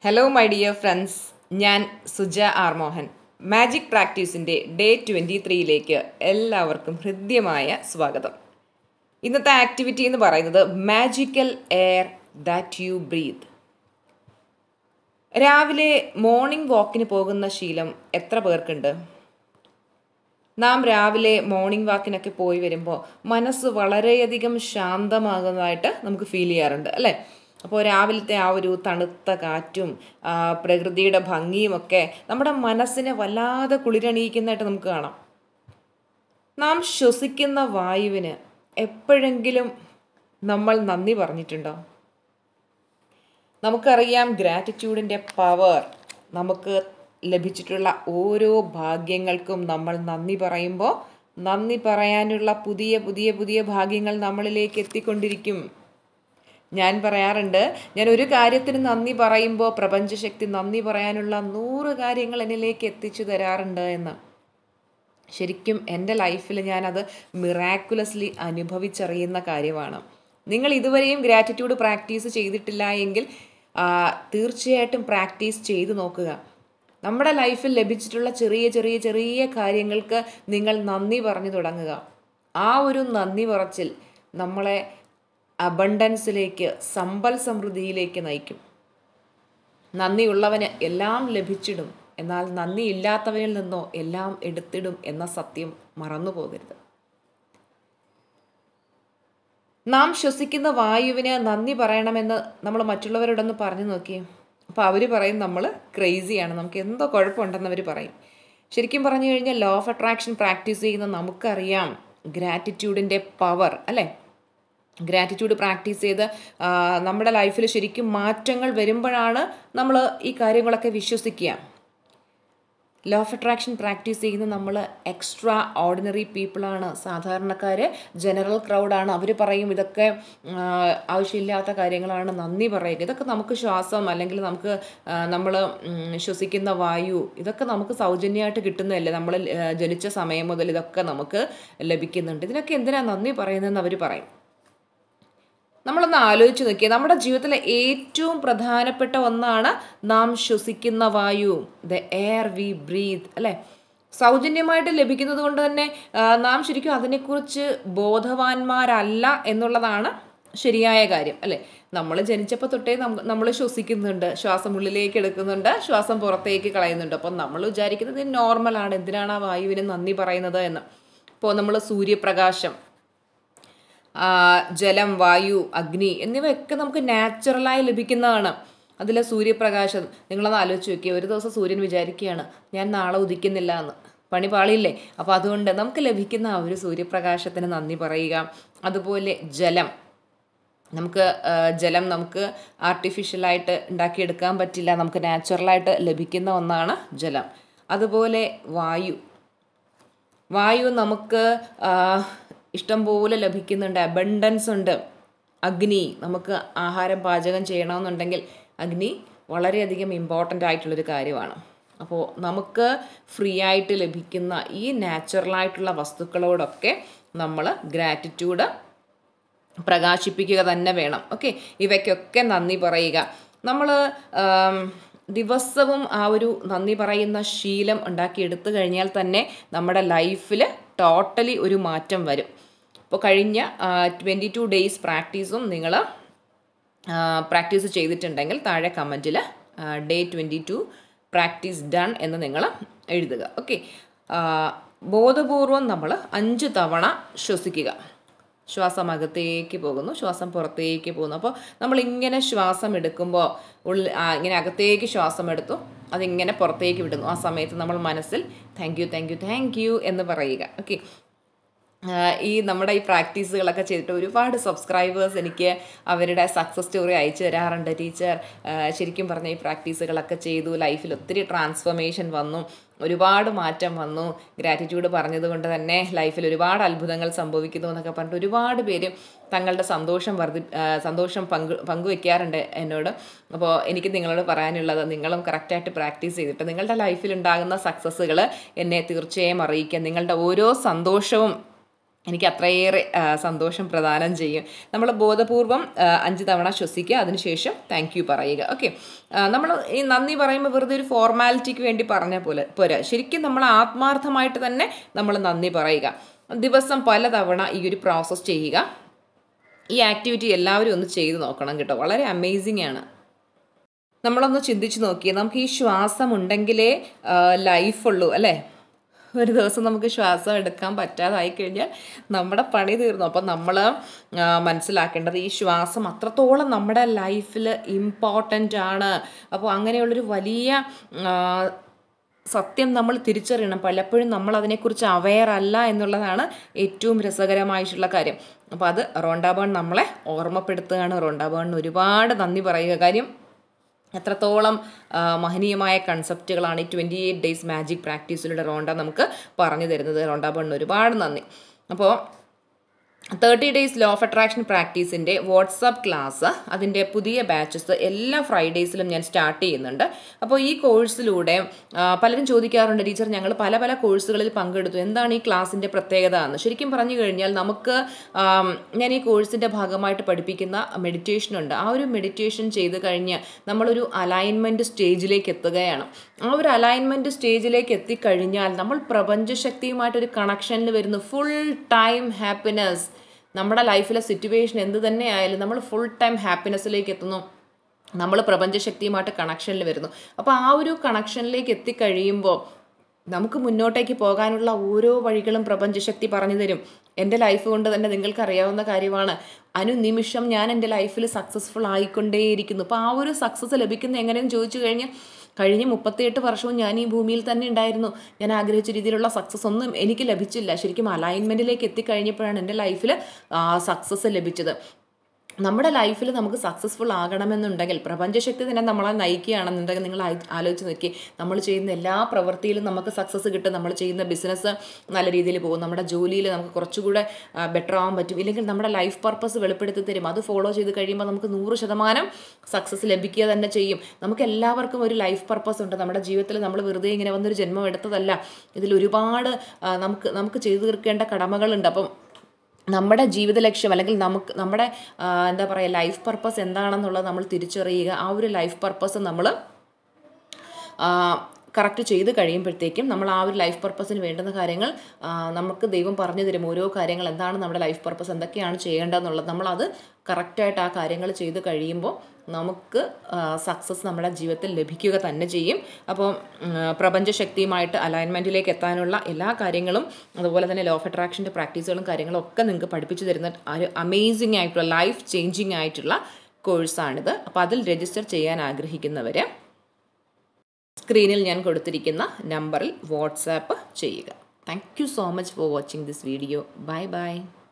hello my dear friends ഞാൻ Suja R Mohan magic പ്രാക്ടീസിൻ്റെ day twenty ത്രീയിലേക്ക് എല്ലാവർക്കും ഹൃദ്യമായ സ്വാഗതം ഇന്നത്തെ ആക്ടിവിറ്റി എന്ന് പറയുന്നത് magical air that you breathe രാവിലെ മോർണിംഗ് വാക്കിന് പോകുന്ന ശീലം എത്ര പേർക്കുണ്ട് നാം രാവിലെ മോർണിംഗ് വാക്കിനൊക്കെ പോയി വരുമ്പോൾ മനസ്സ് വളരെയധികം ശാന്തമാകുന്നതായിട്ട് നമുക്ക് ഫീൽ ചെയ്യാറുണ്ട് അല്ലേ അപ്പോൾ രാവിലത്തെ ആ ഒരു തണുത്ത കാറ്റും ആ, പ്രകൃതിയുടെ ഭംഗിയും ഒക്കെ നമ്മുടെ മനസ്സിനെ വല്ലാതെ കുളിരണിയിക്കുന്നതായിട്ട് നമുക്ക് കാണാം നാം ശ്വസിക്കുന്ന വായുവിന് എപ്പോഴെങ്കിലും നമ്മൾ നന്ദി പറഞ്ഞിട്ടുണ്ടോ നമുക്കറിയാം ഗ്രാറ്റിറ്റ്യൂഡിൻ്റെ പവർ നമുക്ക് ലഭിച്ചിട്ടുള്ള ഓരോ ഭാഗ്യങ്ങൾക്കും നമ്മൾ നന്ദി പറയുമ്പോൾ നന്ദി പറയാനുള്ള പുതിയ പുതിയ പുതിയ ഭാഗ്യങ്ങൾ നമ്മളിലേക്ക് എത്തിക്കൊണ്ടിരിക്കും ഞാൻ പറയാറുണ്ട് ഞാൻ ഒരു കാര്യത്തിന് നന്ദി പറയുമ്പോൾ പ്രപഞ്ചശക്തി നന്ദി പറയാനുള്ള നൂറ് കാര്യങ്ങൾ എന്നിലേക്ക് എത്തിച്ചു തരാറുണ്ട് എന്ന് ശരിക്കും എൻ്റെ ലൈഫിൽ ഞാനത് മിറാക്കുലസ്ലി അനുഭവിച്ചറിയുന്ന കാര്യമാണ് നിങ്ങൾ ഇതുവരെയും ഗ്രാറ്റിറ്റ്യൂഡ് പ്രാക്ടീസ് ചെയ്തിട്ടില്ല എങ്കിൽ ആ, തീർച്ചയായിട്ടും പ്രാക്ടീസ് ചെയ്തു നോക്കുക നമ്മുടെ ലൈഫിൽ ലഭിച്ചിട്ടുള്ള ചെറിയ ചെറിയ ചെറിയ കാര്യങ്ങൾക്ക് നിങ്ങൾ നന്ദി പറഞ്ഞു തുടങ്ങുക ആ ഒരു നന്ദി പറച്ചിൽ നമ്മളെ അബണ്ടൻസിലേക്ക് സമ്പൽ സമൃദ്ധിയിലേക്ക് നയിക്കും നന്ദിയുള്ളവന് എല്ലാം ലഭിച്ചിടും എന്നാൽ നന്ദിയില്ലാത്തവനിൽ നിന്നോ എല്ലാം എടുത്തിടും എന്ന സത്യം മറന്നു പോകരുത് നാം ശ്വസിക്കുന്ന വായുവിന് നന്ദി പറയണമെന്ന് നമ്മൾ മറ്റുള്ളവരോടൊന്ന് പറഞ്ഞു നോക്കി അപ്പോൾ അവർ പറയും നമ്മൾ ക്രേസിയാണ് നമുക്ക് എന്തോ കുഴപ്പമുണ്ടെന്ന് അവർ പറയും ശരിക്കും പറഞ്ഞു കഴിഞ്ഞാൽ ലോ ഓഫ് അട്രാക്ഷൻ പ്രാക്ടീസ് ചെയ്യുന്ന നമുക്കറിയാം ഗ്രാറ്റിറ്റ്യൂഡിൻ്റെ പവർ അല്ലേ ഗ്രാറ്റിറ്റ്യൂഡ് പ്രാക്ടീസ് ചെയ്ത് ആ, നമ്മുടെ ലൈഫിൽ ശരിക്കും മാറ്റങ്ങൾ വരുമ്പോഴാണ് നമ്മൾ ഈ കാര്യങ്ങളൊക്കെ വിശ്വസിക്കുക ലോ ഓഫ് അട്രാക്ഷൻ പ്രാക്ടീസ് ചെയ്യുന്ന നമ്മൾ എക്സ്ട്രാ ഓർഡിനറി പീപ്പിളാണ് സാധാരണക്കാർ ജനറൽ ക്രൗഡാണ് അവർ പറയും ഇതൊക്കെ ആ, ആവശ്യമില്ലാത്ത കാര്യങ്ങളാണ് നന്ദി പറയുക ഇതൊക്കെ നമുക്ക് ശ്വാസം അല്ലെങ്കിൽ നമുക്ക് നമ്മൾ ശ്വസിക്കുന്ന വായു ഇതൊക്കെ നമുക്ക് സൗജന്യമായിട്ട് കിട്ടുന്നതല്ലേ നമ്മൾ ആ, ജനിച്ച സമയം മുതൽ ഇതൊക്കെ നമുക്ക് ലഭിക്കുന്നുണ്ട് ഇതിനൊക്കെ എന്തിനാണ് നന്ദി പറയുന്നതെന്ന് അവർ പറയും നമ്മളൊന്ന് ആലോചിച്ച് നോക്കിയേ നമ്മുടെ ജീവിതത്തിലെ ഏറ്റവും പ്രധാനപ്പെട്ട ഒന്നാണ് നാം ശ്വസിക്കുന്ന വായു ദ എയർ വി ബ്രീത്ത് അല്ലേ സൗജന്യമായിട്ട് ലഭിക്കുന്നത് കൊണ്ട് തന്നെ ആ, നാം ശരിക്കും അതിനെക്കുറിച്ച് ബോധവാന്മാരല്ല എന്നുള്ളതാണ് ശരിയായ കാര്യം അല്ലേ നമ്മൾ ജനിച്ചപ്പോൾ തൊട്ടേ നമ്മൾ ശ്വസിക്കുന്നുണ്ട് ശ്വാസം ഉള്ളിലേക്ക് എടുക്കുന്നുണ്ട് ശ്വാസം പുറത്തേക്ക് കളയുന്നുണ്ട് അപ്പം നമ്മൾ വിചാരിക്കുന്നത് ഇത് നോർമലാണ് എന്തിനാണ് ആ വായുവിന് നന്ദി പറയുന്നത് എന്ന് ഇപ്പോൾ നമ്മൾ സൂര്യപ്രകാശം ആ, ജലം വായു അഗ്നി എന്നിവയൊക്കെ നമുക്ക് നാച്ചുറലായി ലഭിക്കുന്നതാണ് അതിലെ സൂര്യപ്രകാശം നിങ്ങളൊന്ന് ആലോചിച്ച് നോക്കിയേ ഒരു ദിവസം സൂര്യൻ വിചാരിക്കുകയാണ് ഞാൻ നാളെ ഉദിക്കുന്നില്ല എന്ന് പണി പാളിയില്ലേ അപ്പോൾ അതുകൊണ്ട് നമുക്ക് ലഭിക്കുന്ന ആ ഒരു സൂര്യപ്രകാശത്തിന് നന്ദി പറയുക അതുപോലെ ജലം നമുക്ക് ആ, ജലം നമുക്ക് ആർട്ടിഫിഷ്യലായിട്ട് ഉണ്ടാക്കിയെടുക്കാൻ പറ്റില്ല നമുക്ക് നാച്ചുറലായിട്ട് ലഭിക്കുന്ന ഒന്നാണ് ജലം അതുപോലെ വായു വായു നമുക്ക് ആ, ഇഷ്ടം പോലെ ലഭിക്കുന്നുണ്ട് അബണ്ടൻസ് ഉണ്ട് അഗ്നി നമുക്ക് ആഹാരം പാചകം ചെയ്യണമെന്നുണ്ടെങ്കിൽ അഗ്നി വളരെയധികം ഇമ്പോർട്ടൻ്റ് ആയിട്ടുള്ളൊരു കാര്യമാണ് അപ്പോൾ നമുക്ക് ഫ്രീ ആയിട്ട് ലഭിക്കുന്ന ഈ നാച്ചുറലായിട്ടുള്ള വസ്തുക്കളോടൊക്കെ നമ്മൾ ഗ്രാറ്റിറ്റ്യൂഡ് പ്രകാശിപ്പിക്കുക തന്നെ വേണം ഓക്കെ ഇവയ്ക്കൊക്കെ നന്ദി പറയുക നമ്മൾ ദിവസവും ആ ഒരു നന്ദി പറയുന്ന ശീലം ഉണ്ടാക്കിയെടുത്തു കഴിഞ്ഞാൽ തന്നെ നമ്മുടെ ലൈഫിൽ ടോട്ടലി ഒരു മാറ്റം വരും ഇപ്പോൾ കഴിഞ്ഞ ട്വൻറ്റി ടു ഡേയ്സ് പ്രാക്ടീസും നിങ്ങൾ പ്രാക്ടീസ് ചെയ്തിട്ടുണ്ടെങ്കിൽ താഴെ കമൻറ്റിൽ day twenty two practice done എന്ന് നിങ്ങൾ എഴുതുക ഓക്കെ ബോധപൂർവം നമ്മൾ അഞ്ച് തവണ ശ്വസിക്കുക ശ്വാസം അകത്തേക്ക് പോകുന്നു ശ്വാസം പുറത്തേക്ക് പോകുന്നു അപ്പോൾ നമ്മൾ ഇങ്ങനെ ശ്വാസം എടുക്കുമ്പോൾ ഉള്ളിൽ ആ, ഇങ്ങനെ അകത്തേക്ക് ശ്വാസം എടുത്തു അതിങ്ങനെ പുറത്തേക്ക് വിടുന്നു ആ സമയത്ത് നമ്മൾ മനസ്സിൽ thank you thank you thank you എന്ന് പറയുക ഓക്കെ ആഹ് ഈ നമ്മുടെ ഈ പ്രാക്ടീസുകളൊക്കെ ചെയ്തിട്ട് ഒരുപാട് സബ്സ്ക്രൈബേഴ്സ് എനിക്ക് അവരുടെ സക്സസ് സ്റ്റോറി അയച്ചു തരാറുണ്ട് ടീച്ചർ ആഹ് ശരിക്കും പറഞ്ഞ ഈ പ്രാക്ടീസുകളൊക്കെ ചെയ്തു ലൈഫിൽ ഒത്തിരി ട്രാൻസ്ഫോർമേഷൻ വന്നു ഒരുപാട് മാറ്റം വന്നു ഗ്രാറ്റിറ്റ്യൂഡ് പറഞ്ഞതുകൊണ്ട് തന്നെ ലൈഫിൽ ഒരുപാട് അത്ഭുതങ്ങൾ സംഭവിക്കുന്നു എന്നൊക്കെ പറഞ്ഞിട്ട് ഒരുപാട് പേര് തങ്ങളുടെ സന്തോഷം വർദ്ധി ആഹ് സന്തോഷം പങ്കു പങ്കുവെക്കാറുണ്ട് എന്നോട് അപ്പോൾ എനിക്ക് നിങ്ങളോട് പറയാനുള്ളത് നിങ്ങളും കറക്റ്റായിട്ട് പ്രാക്ടീസ് ചെയ്തിട്ട് നിങ്ങളുടെ ലൈഫിൽ ഉണ്ടാകുന്ന സക്സസ്സുകൾ എന്നെ തീർച്ചയായും അറിയിക്കുക നിങ്ങളുടെ ഓരോ സന്തോഷവും എനിക്ക് അത്രയേറെ ആ, സന്തോഷം പ്രദാനം ചെയ്യും നമ്മൾ ബോധപൂർവം ആ, അഞ്ച് തവണ ശ്വസിക്കുക അതിനുശേഷം താങ്ക് യു പറയുക ഓക്കെ നമ്മൾ ഈ നന്ദി പറയുമ്പോൾ വെറുതെ ഒരു ഫോർമാലിറ്റിക്ക് വേണ്ടി പറഞ്ഞ പോലെ പോരാ ശരിക്കും നമ്മൾ ആത്മാർത്ഥമായിട്ട് തന്നെ നമ്മൾ നന്ദി പറയുക ദിവസം പലതവണ ഈ ഒരു പ്രോസസ്സ് ചെയ്യുക ഈ ആക്ടിവിറ്റി എല്ലാവരും ഒന്ന് ചെയ്ത് നോക്കണം കേട്ടോ വളരെ അമേസിങ് ആണ് നമ്മളൊന്ന് ചിന്തിച്ച് നോക്കിയേ നമുക്ക് ഈ ശ്വാസം ഉണ്ടെങ്കിലേ ലൈഫുള്ളൂ അല്ലേ ഒരു ദിവസം നമുക്ക് ശ്വാസം എടുക്കാൻ പറ്റാതായി കഴിഞ്ഞാൽ നമ്മുടെ പണി തീർന്നു അപ്പം നമ്മൾ മനസ്സിലാക്കേണ്ടത് ഈ ശ്വാസം അത്രത്തോളം നമ്മുടെ ലൈഫിൽ ഇമ്പോർട്ടൻ്റ് ആണ് അപ്പോൾ അങ്ങനെയുള്ളൊരു വലിയ ആ, സത്യം നമ്മൾ തിരിച്ചറിയണം പലപ്പോഴും നമ്മൾ അതിനെക്കുറിച്ച് അവെയർ അല്ല എന്നുള്ളതാണ് ഏറ്റവും രസകരമായിട്ടുള്ള കാര്യം അപ്പോൾ അത് റോണ്ടാബേൺ നമ്മളെ ഓർമ്മപ്പെടുത്തുകയാണ് റോണ്ടാബേണിന് ഒരുപാട് നന്ദി പറയുക കാര്യം എത്രത്തോളം ആ, മഹനീയമായ കൺസെപ്റ്റുകളാണ് ഈ ട്വൻറ്റി എയ്റ്റ് ഡേയ്സ് മാജിക് പ്രാക്ടീസിലൂടെ റോണ്ട നമുക്ക് പറഞ്ഞു തരുന്നത് റോണ്ട ബണ്ണ് ഒരുപാട് നന്ദി അപ്പോൾ thirty days law of attraction പ്രാക്ടീസിൻ്റെ വാട്സാപ്പ് ക്ലാസ് അതിൻ്റെ പുതിയ ബാച്ചസ് എല്ലാ ഫ്രൈഡേയ്സിലും ഞാൻ സ്റ്റാർട്ട് ചെയ്യുന്നുണ്ട് അപ്പോൾ ഈ കോഴ്സിലൂടെ ആ, പലരും ചോദിക്കാറുണ്ട് ടീച്ചർ ഞങ്ങൾ പല പല കോഴ്സുകളിൽ പങ്കെടുത്തു എന്താണ് ഈ ക്ലാസ്സിൻ്റെ പ്രത്യേകത എന്ന് ശരിക്കും പറഞ്ഞു കഴിഞ്ഞാൽ നമുക്ക് ആം, ഞാൻ ഈ കോഴ്സിൻ്റെ ഭാഗമായിട്ട് പഠിപ്പിക്കുന്ന മെഡിറ്റേഷൻ ഉണ്ട് ആ ഒരു മെഡിറ്റേഷൻ ചെയ്ത് കഴിഞ്ഞ് നമ്മളൊരു അലൈൻമെൻറ്റ് സ്റ്റേജിലേക്ക് എത്തുകയാണ് ആ ഒരു അലൈൻമെൻറ്റ് സ്റ്റേജിലേക്ക് എത്തിക്കഴിഞ്ഞാൽ നമ്മൾ പ്രപഞ്ചശക്തിയുമായിട്ടൊരു കണക്ഷനിൽ വരുന്നു ഫുൾ ടൈം ഹാപ്പിനെസ് നമ്മുടെ ലൈഫിലെ സിറ്റുവേഷൻ എന്ത് തന്നെ ആയാലും നമ്മൾ ഫുൾ ടൈം ഹാപ്പിനെസ്സിലേക്ക് എത്തുന്നു നമ്മൾ പ്രപഞ്ചശക്തിയുമായിട്ട് കണക്ഷനിൽ വരുന്നു അപ്പോൾ ആ ഒരു കണക്ഷനിലേക്ക് എത്തിക്കഴിയുമ്പോൾ നമുക്ക് മുന്നോട്ടേക്ക് പോകാനുള്ള ഓരോ വഴികളും പ്രപഞ്ചശക്തി പറഞ്ഞു തരും എൻ്റെ ലൈഫ് കൊണ്ട് തന്നെ നിങ്ങൾക്ക് അറിയാവുന്ന കാര്യമാണ് അനുനിമിഷം ഞാൻ എൻ്റെ ലൈഫിൽ സക്സസ്ഫുൾ ആയിക്കൊണ്ടേയിരിക്കുന്നു അപ്പോൾ ആ ഒരു സക്സസ് ലഭിക്കുന്ന എങ്ങനെയെന്ന് ചോദിച്ചു കഴിഞ്ഞാൽ കഴിഞ്ഞ മുപ്പത്തിയെട്ട് വർഷവും ഞാൻ ഈ ഭൂമിയിൽ തന്നെ ഉണ്ടായിരുന്നു ഞാൻ ആഗ്രഹിച്ച രീതിയിലുള്ള സക്സസ് ഒന്നും എനിക്ക് ലഭിച്ചില്ല ശരിക്കും അലൈൻമെൻറ്റിലേക്ക് എത്തിക്കഴിഞ്ഞപ്പോഴാണ് എൻ്റെ ലൈഫിൽ സക്സസ് ലഭിച്ചത് നമ്മുടെ ലൈഫിൽ നമുക്ക് സക്സസ്ഫുൾ ആകണമെന്നുണ്ടെങ്കിൽ പ്രപഞ്ചശക്തി തന്നെ നമ്മളെ നയിക്കുകയാണെന്നുണ്ടെങ്കിൽ നിങ്ങൾ ആയി- ആലോചിച്ച് നോക്കി നമ്മൾ ചെയ്യുന്ന എല്ലാ പ്രവൃത്തിയിലും നമുക്ക് സക്സസ് കിട്ടും നമ്മൾ ചെയ്യുന്ന ബിസിനസ് നല്ല രീതിയിൽ പോകും നമ്മുടെ ജോലിയിൽ നമുക്ക് കുറച്ചുകൂടെ ബെറ്റർ ആവാൻ പറ്റും ഇല്ലെങ്കിൽ നമ്മുടെ ലൈഫ് പർപ്പസ് വെളിപ്പെടുത്തി തരും അത് ഫോളോ ചെയ്ത് കഴിയുമ്പോൾ നമുക്ക് നൂറ് ശതമാനം സക്സസ് ലഭിക്കുക തന്നെ ചെയ്യും നമുക്ക് എല്ലാവർക്കും ഒരു ലൈഫ് പർപ്പസ് ഉണ്ട് നമ്മുടെ ജീവിതത്തിൽ നമ്മൾ വെറുതെ ഇങ്ങനെ വന്നൊരു ജന്മം എടുത്തതല്ല ഇതിൽ ഒരുപാട് ആ, നമുക്ക് നമുക്ക് ചെയ്തു തീർക്കേണ്ട കടമകളുണ്ട് അപ്പം നമ്മുടെ ജീവിത ലക്ഷ്യം അല്ലെങ്കിൽ നമുക്ക് നമ്മുടെ ആ, എന്താ പറയുക ലൈഫ് പർപ്പസ് എന്താണെന്നുള്ളത് നമ്മൾ തിരിച്ചറിയുക ആ ഒരു ലൈഫ് പർപ്പസ് നമ്മൾ കറക്റ്റ് ചെയ്ത് കഴിയുമ്പോഴത്തേക്കും നമ്മൾ ആ ഒരു ലൈഫ് പർപ്പസിന് വേണ്ടുന്ന കാര്യങ്ങൾ ആ, നമുക്ക് ദൈവം പറഞ്ഞു തരും ഓരോ കാര്യങ്ങൾ എന്താണ് നമ്മുടെ ലൈഫ് പർപ്പസ് എന്തൊക്കെയാണ് ചെയ്യേണ്ടതെന്നുള്ളത് നമ്മളത് കറക്റ്റായിട്ട് ആ കാര്യങ്ങൾ ചെയ്ത് കഴിയുമ്പോൾ നമുക്ക് സക്സസ് നമ്മുടെ ജീവിതത്തിൽ ലഭിക്കുക തന്നെ ചെയ്യും അപ്പോൾ ഉം, പ്രപഞ്ചശക്തിയുമായിട്ട് അലൈൻമെൻറ്റിലേക്ക് എത്താനുള്ള എല്ലാ കാര്യങ്ങളും അതുപോലെ തന്നെ ലോ ഓഫ് അട്രാക്ഷൻ്റെ പ്രാക്ടീസുകളും കാര്യങ്ങളും ഒക്കെ നിങ്ങൾക്ക് പഠിപ്പിച്ചു തരുന്ന ഒരു അമേസിങ് ആയിട്ടുള്ള ലൈഫ് ചേഞ്ചിങ് ആയിട്ടുള്ള കോഴ്സാണിത് അപ്പോൾ അതിൽ രജിസ്റ്റർ ചെയ്യാൻ ആഗ്രഹിക്കുന്നവർ സ്ക്രീനിൽ ഞാൻ കൊടുത്തിരിക്കുന്ന നമ്പറിൽ വാട്സാപ്പ് ചെയ്യുക thank you so much for watching this video bye by